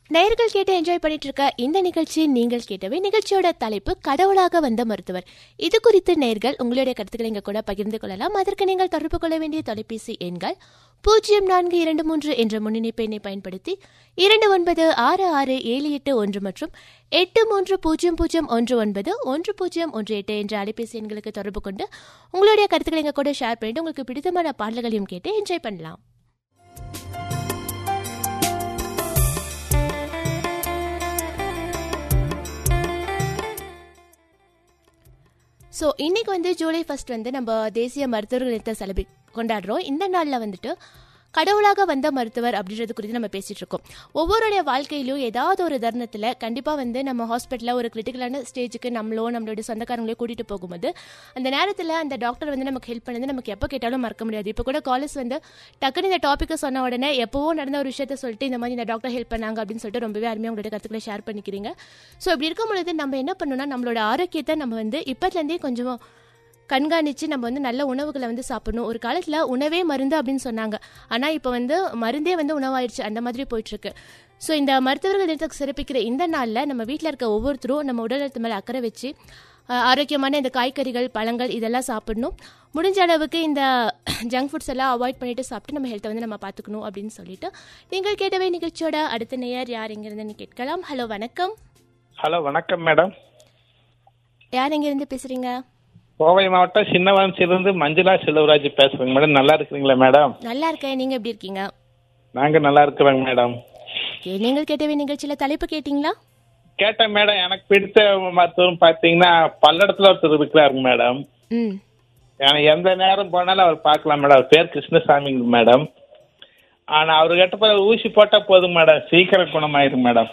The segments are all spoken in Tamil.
நேயர்கள் கேட்டு என்ஜாய் பண்ணிட்டு இருக்க இந்த நிகழ்ச்சி நீங்கள் கேட்டவை நிகழ்ச்சியோட தலைப்பு கடவுளாக வந்த மருத்துவர் இது குறித்து நேர்கள் உங்களுடைய கருத்துக்களை எங்க கூட பகிர்ந்து கொள்ளலாம் அதற்கு நீங்கள் தொடர்பு கொள்ள வேண்டிய தொலைபேசி எண்கள் பூஜ்ஜியம் நான்கு இரண்டு மூன்று என்ற முன்னிணைப்பு எண்ணை பயன்படுத்தி இரண்டு ஒன்பது ஆறு ஆறு ஏழு எட்டு ஒன்று மற்றும் எட்டு மூன்று பூஜ்ஜியம் பூஜ்ஜியம் ஒன்று ஒன்பது ஒன்று பூஜ்ஜியம் ஒன்று எட்டு என்ற அலைபேசி எண்களுக்கு தொடர்பு கொண்டு உங்களுடைய கருத்துக்களை எங்க கூட ஷேர் பண்ணிட்டு உங்களுக்கு பிடித்தமான பாடல்களையும் கேட்டு என்ஜாய் பண்ணலாம் ஸோ இன்னைக்கு வந்து ஜூலை ஃபர்ஸ்ட் வந்து நம்ம தேசிய மருத்துவர்கள் தினத்தை செலிப்ரே கொண்டாடுறோம் இந்த நாளில் வந்துட்டு கடவுளாக வந்த மருத்துவர் அப்படின்றது குறித்து நம்ம பேசிட்டு இருக்கோம் ஒவ்வொருடைய வாழ்க்கையிலும் ஏதாவது ஒரு தருணத்தில் கண்டிப்பாக வந்து நம்ம ஹாஸ்பிட்டலில் ஒரு கிரிட்டிக்கலான ஸ்டேஜுக்கு நம்மளோ நம்மளுடைய சொந்தக்காரங்களோ கூட்டிகிட்டு போகும்போது அந்த நேரத்தில் அந்த டாக்டர் வந்து நமக்கு ஹெல்ப் பண்ணது நமக்கு எப்போ கேட்டாலும் மறக்க முடியாது இப்போ கூட காலேஜ் வந்து டக்குன்னு இந்த டாப்பிக்கை சொன்ன உடனே எப்போவோ நடந்த ஒரு விஷயத்த சொல்லிட்டு இந்த மாதிரி இந்த டாக்டர் ஹெல்ப் பண்ணாங்க அப்படின்னு சொல்லிட்டு ரொம்பவே அருமையாக உங்களுடைய கருத்துக்களை ஷேர் பண்ணிக்கிறீங்க ஸோ இப்படி இருக்கும் பொழுது நம்ம என்ன பண்ணணும்னா நம்மளோட ஆரோக்கியத்தை நம்ம வந்து இப்போத்துலேருந்தே கொஞ்சம் கண்காணித்து நம்ம வந்து நல்ல உணவுகளை வந்து சாப்பிடணும் ஒரு காலத்தில் உணவே மருந்து அப்படின்னு சொன்னாங்க ஆனால் இப்போ வந்து மருந்தே வந்து உணவாயிடுச்சு அந்த மாதிரி போயிட்டுருக்கு ஸோ இந்த மருத்துவர்கள் தினத்துக்கு சிறப்பிக்கிற இந்த நாளில் நம்ம வீட்டில் இருக்க ஒவ்வொருத்தரும் நம்ம உடல் நலத்து மேலே அக்கறை வச்சு ஆஹ், ஆரோக்கியமான இந்த காய்கறிகள் பழங்கள் இதெல்லாம் சாப்பிடணும் முடிஞ்ச அளவுக்கு இந்த ஜங்க் ஃபுட்ஸ் எல்லாம் அவாய்ட் பண்ணிட்டு சாப்பிட்டு நம்ம ஹெல்த்தை வந்து நம்ம பார்த்துக்கணும் அப்படின்னு சொல்லிட்டு நீங்கள் கேட்டவே நிகழ்ச்சியோட அடுத்த நேயர் யார் எங்கிருந்துன்னு கேட்கலாம் ஹலோ வணக்கம் ஹலோ வணக்கம் மேடம் யார் எங்கிருந்து பேசுறீங்க கோவை மாவட்டம் சின்னவன்சிலிருந்து மஞ்சுளா செல்வராஜ் பேசுறேங்க மேடம் நல்லா இருக்கிறீங்களா மேடம் நல்லா இருக்கேன் நீங்க எப்படி இருக்கீங்க நாங்க நல்லா இருக்கிறோங்க மேடம் ஓகே நீங்கள் கேட்டவே நிகழ்ச்சியில தலைப்பு கேட்டிங்களா கேட்டேன் மேடம் எனக்கு பிடித்த மருத்துவம் பார்த்தீங்கன்னா பல்லடத்துல ஒருத்தர் இருக்கிறாருங்க மேடம் ம் எனக்கு எந்த நேரம் போனாலும் அவர் பார்க்கலாம் மேடம் அவர் பேர் கிருஷ்ணசாமிங்க மேடம் ஆனா அவர்கிட்ட போய் ஊசி போட்டா போதும் மேடம் சீக்கிரம் குணமாயிரும் மேடம்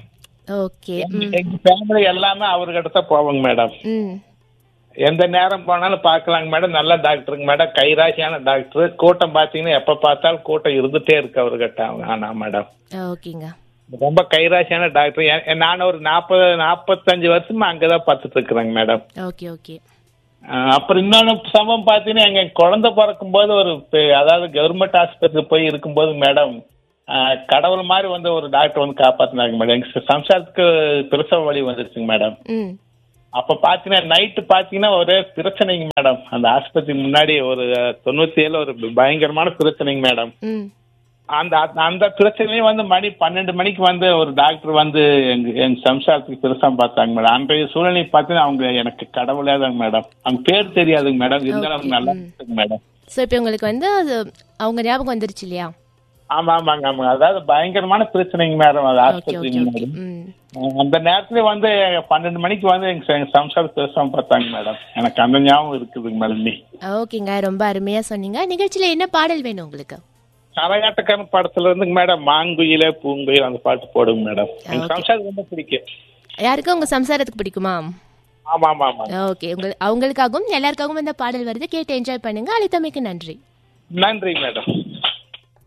ஓகே ம் எங்க ஃபேமிலி எல்லாமே அவர்கிட்ட தான் போவோங்க மேடம் ம் எந்த நேரம் போனாலும் பார்க்கலாங்க மேடம் நல்ல டாக்டருங்க மேடம் கைராசியான டாக்டர் கூட்டம் பார்த்தீங்கன்னா எப்போ பார்த்தாலும் கூட்டம் இருந்துட்டே இருக்கு அவர்கிட்ட ஆனா மேடம் ஓகேங்க ரொம்ப கைராசியான டாக்டர் எ- எ- நான் ஒரு நாற்பது நாற்பத்தஞ்சு வருஷமா அங்கே தான் பார்த்துட்டு இருக்கிறேங்க மேடம் ஓகே ஓகே அஹ் அப்புறம் இன்னொன்று சம்பவம் பார்த்தீங்கன்னா எங்கள் குழந்தை பிறக்கும்போது ஒரு பெ- அதாவது கவர்மெண்ட் ஆஸ்பத்திரி போய் இருக்கும்போது மேடம் அஹ் கடவுள் மாதிரி வந்து ஒரு டாக்டர் வந்து காப்பாற்றினாங்க மேடம் எங்கள் சம்சாரத்துக்கு பிரசவ வழி வந்துருச்சுங்க மேடம் ம் அப்ப பாத்தீங்கன்னா நைட்டு பாத்தீங்கன்னா ஒரே பிரச்சனைங்க மேடம் அந்த ஆஸ்பத்திரி முன்னாடி ஒரு அஹ், தொண்ணூத்தி ஏழு ஒரு பயங்கரமான பிரச்சனைங்க மேடம் ம் அந்த அந்த பிரச்சனையும் வந்து மணி பன்னெண்டு மணிக்கு வந்து ஒரு டாக்டர் வந்து எங்க எங்க சம்சாரத்துக்கு பெருசா பார்த்தாங்க மேடம் அன்றைய சூழ்நிலை பார்த்தீங்கன்னா அவங்க எனக்கு கடவுளே தாங்க மேடம் அவங்க பேர் தெரியாதுங்க மேடம் இருந்தாலும் அவங்க நல்லா இருக்குங்க மேடம் ஸோ இப்போ உங்களுக்கு வந்து அது அவங்க ஞாபகம் வந்துருச்சு இல்லையா ஆமா ஆமாங்க ஆமாங்க அதாவது பயங்கரமான பிரச்சனைங்க மேடம் அது ஓகே ஆஸ்பத்திரி ஓகே ஓகே முன்னாடி ம் அந்த நேரத்துல வந்து பன்னெண்டு மணிக்கு வந்து எங்க எங்க சம்சாரம் பேசாம பார்த்தாங்க மேடம் எனக்கு அந்த ஞாபகம் இருக்குதுங்க மேடம் நீ ஓகேங்க ரொம்ப அருமையா சொன்னீங்க நிகழ்ச்சியில என்ன பாடல் வேணும் உங்களுக்கு கரகாட்டக்காரன் படத்துல இருந்து மேடம் மாங்குயில பூங்குயில் அந்த பாட்டு போடுங்க மேடம் எங்க Okay. சம்சாரம் ரொம்ப பிடிக்கும் யாருக்கும் உங்க சம்சாரத்துக்கு பிடிக்குமா ஆமா ஆமா ஆமா ஓகே உங்க அவங்களுக்காகவும் எல்லாருக்காகவும் இந்த பாடல் வருது கேட்டு என்ஜாய் பண்ணுங்க அழைத்தமைக்கு நன்றி நன்றி மேடம்